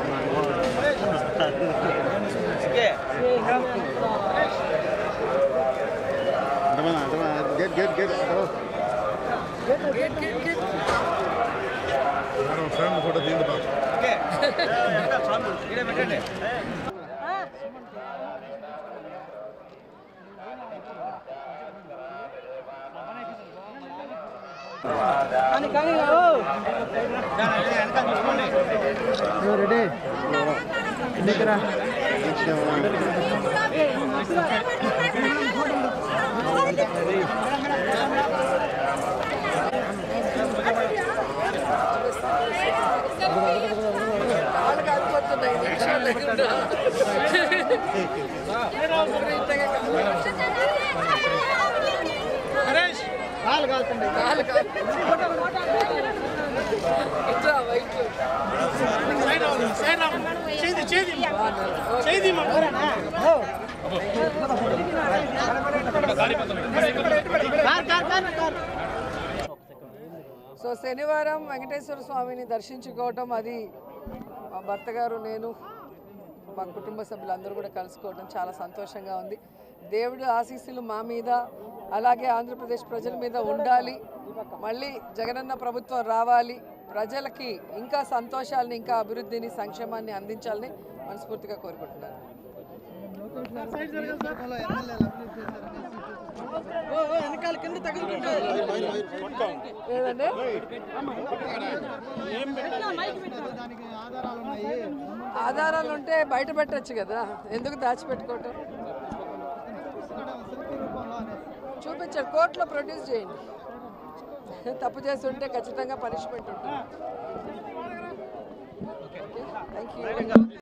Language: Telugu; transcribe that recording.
get get get madam friend photo తీయండి బాబు రెడీ దగ్గర కాళ్ళు కాలిపోతున్నాయి నిమిషాలు లేకుండా ఇంతగా కాళ్ళు కాలు ఇట్లా వైట్ సో శనివారం వెంకటేశ్వర స్వామిని దర్శించుకోవటం అది మా భర్త గారు నేను మా కుటుంబ సభ్యులందరూ కూడా కలుసుకోవడం చాలా సంతోషంగా ఉంది దేవుడు ఆశీస్సులు మా మీద అలాగే ఆంధ్రప్రదేశ్ ప్రజల మీద ఉండాలి మళ్ళీ జగనన్న ప్రభుత్వం రావాలి ప్రజలకి ఇంకా సంతోషాలని ఇంకా అభివృద్ధిని సంక్షేమాన్ని అందించాలని మనస్ఫూర్తిగా కోరుకుంటున్నాను ఏదండి ఆధారాలు ఉంటే బయట పెట్టచ్చు కదా ఎందుకు దాచిపెట్టుకోవటం చూపించండి కోర్టులో ప్రొడ్యూస్ చేయండి తప్పు చేసి ఉంటే ఖచ్చితంగా పనిష్మెంట్ ఉంటుంది థ్యాంక్ యూ